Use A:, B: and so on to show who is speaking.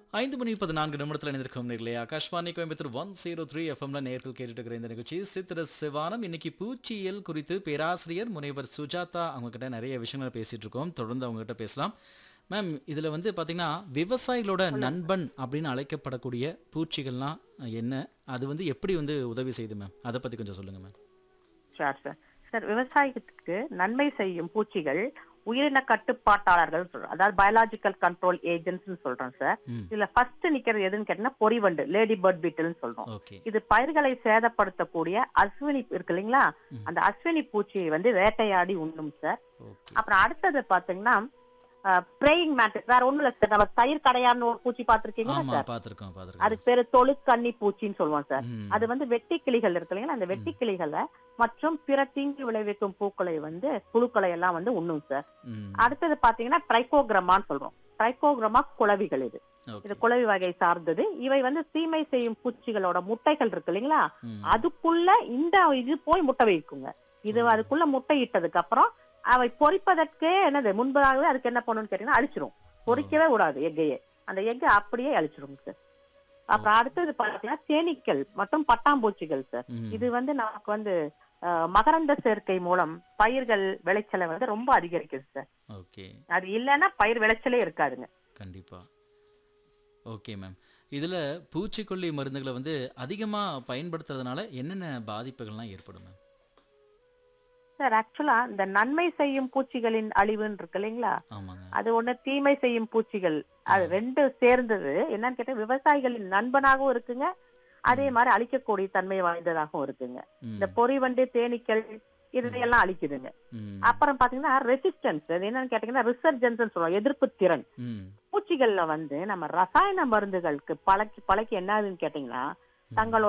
A: ஐந்து மணி பதினான்கு நிமிடத்தில் இணைந்திருக்கும் நேர்களே Akashvani Coimbatore one zero three எஃப்எம்ல நேர்கள் கேட்டுட்டு இருக்கிற இந்த நிகழ்ச்சி சித்திர சிவானம் இன்னைக்கு பூச்சியியல் குறித்து பேராசிரியர் முனைவர் சுஜாதா அவங்க கிட்ட நிறைய விஷயங்களை பேசிட்டு இருக்கோம் தொடர்ந்து அவங்க கிட்ட பேசலாம் மேம் இதுல வந்து பாத்தீங்கன்னா விவசாயிகளோட நண்பன் அப்படின்னு அழைக்கப்படக்கூடிய பூச்சிகள்லாம் என்ன அது வந்து எப்படி வந்து உதவி செய்யுது மேம் அதை பத்தி கொஞ்சம் சொல்லுங்க மேம்
B: சார் சார் சார் விவசாயத்துக்கு நன்மை செய்யும் பூச்சிகள் உயிரின கட்டுப்பாட்டாளர்கள் சொல்றோம் அதாவது பயாலஜிக்கல் கண்ட்ரோல் ஏஜென்ட்ஸ் சொல்றோம் சார்
A: ம்
B: இதுல ஃபர்ஸ்ட் நிக்கிறது எதுன்னு கேட்டீங்கன்னா பொறிவண்டு லேடி பேர்ட் பீட்டில்னு சொல்றோம்
A: ஓகே
B: இது பயிர்களை சேதப்படுத்தக்கூடிய அஸ்வினி இருக்கு இல்லைங்களா
A: ம்.
B: அந்த அஸ்வினி பூச்சியை வந்து வேட்டையாடி உண்ணும் சார்
A: ஓகே
B: அப்புறம் அடுத்தது பாத்தீங்கன்னா பிரேயிங் மேட்டர் வேற ஒண்ணும் இல்ல சார் நம்ம தயிர் கடையான்னு ஒரு பூச்சி பாத்திருக்கீங்களா
A: ஆமா
B: சார்
A: பாத்திருக்கோம் பாத்திருக்கோம்
B: அதுக்கு பேரு தொழுக்கண்ணி பூச்சின்னு சொல்லுவோம் சார்
A: ம்,
B: அது வந்து வெட்டி கிளிகள் இருக்கு இல்லைங்களா அந்த வெட்டி கிளிகளை மற்றும் பிற தீங்கு விளைவிக்கும் பூக்களை வந்து புழுக்களை எல்லாம் வந்து உண்ணும் சார்
A: ம்,
B: அடுத்தது பாத்தீங்கன்னா ட்ரைகோகிரமான்னு சொல்றோம் ட்ரைகோகிரமா குளவிகள் இது
A: ஓகே
B: இது குளவி வகை சார்ந்தது இவை வந்து தீமை செய்யும் பூச்சிகளோட முட்டைகள் இருக்கு இல்லைங்களா
A: ம்,
B: அதுக்குள்ள இந்த இது போய் முட்டை வைக்குங்க இது
A: ம்.
B: அதுக்குள்ள முட்டை இட்டதுக்கு அப்புறம் அவை பொறிப்பதற்கே என்னது முன்பதாகவே அதுக்கு என்ன பண்ணணும்னு கேட்டீங்கன்னா அழிச்சிரும் பொறிக்கவே கூடாது எக்கையே அந்த எக்கை அப்படியே அழிச்சிரும் சார் அப்புறம் அடுத்தது பாத்தீங்கன்னா தேனீக்கள் மற்றும் பட்டாம்பூச்சிகள் சார்
A: ம்,
B: இது வந்து நமக்கு வந்து அஹ், மகரந்த சேர்க்கை மூலம் பயிர்கள் விளைச்சலை வந்து ரொம்ப அதிகரிக்குது சார்
A: ஓகே
B: அது இல்லைன்னா பயிர் விளைச்சலே இருக்காதுங்க
A: கண்டிப்பா ஓகே மேம் இதுல பூச்சிக்கொல்லி மருந்துகளை வந்து அதிகமா பயன்படுத்துறதுனால என்னென்ன பாதிப்புகள்லாம் ஏற்படும் மேம்
B: சார் ஆக்சுவலா இந்த நன்மை செய்யும் பூச்சிகளின் அழிவுன்னு இருக்கு இல்லைங்களா
A: ஆமாங்க
B: அது ஒண்ணு தீமை செய்யும் பூச்சிகள் அது
A: ம்.
B: ரெண்டு சேர்ந்தது என்னன்னு கேட்டா விவசாயிகளின் நண்பனாகவும் இருக்குங்க அதே
A: ம்.
B: மாதிரி அழிக்கக்கூடிய தன்மை வாய்ந்ததாகவும் இருக்குங்க
A: ம்,
B: இந்த பொறிவண்டு தேனீக்கள் இதையெல்லாம் அழிக்குதுங்க
A: ம்,
B: அப்புறம் பாத்தீங்கன்னா ரெசிஸ்டன்ஸ் அது என்னன்னு கேட்டீங்கன்னா ரிசர்ஜன்ஸ் சொல்லுவோம் எதிர்ப்பு திறன்
A: ம்,
B: பூச்சிகள்ல வந்து நம்ம ரசாயன மருந்துகளுக்கு பழக்கி பழக்கி என்ன ஆகுதுன்னு கேட்டீங்கன்னா
A: ம்.
B: தங்களோட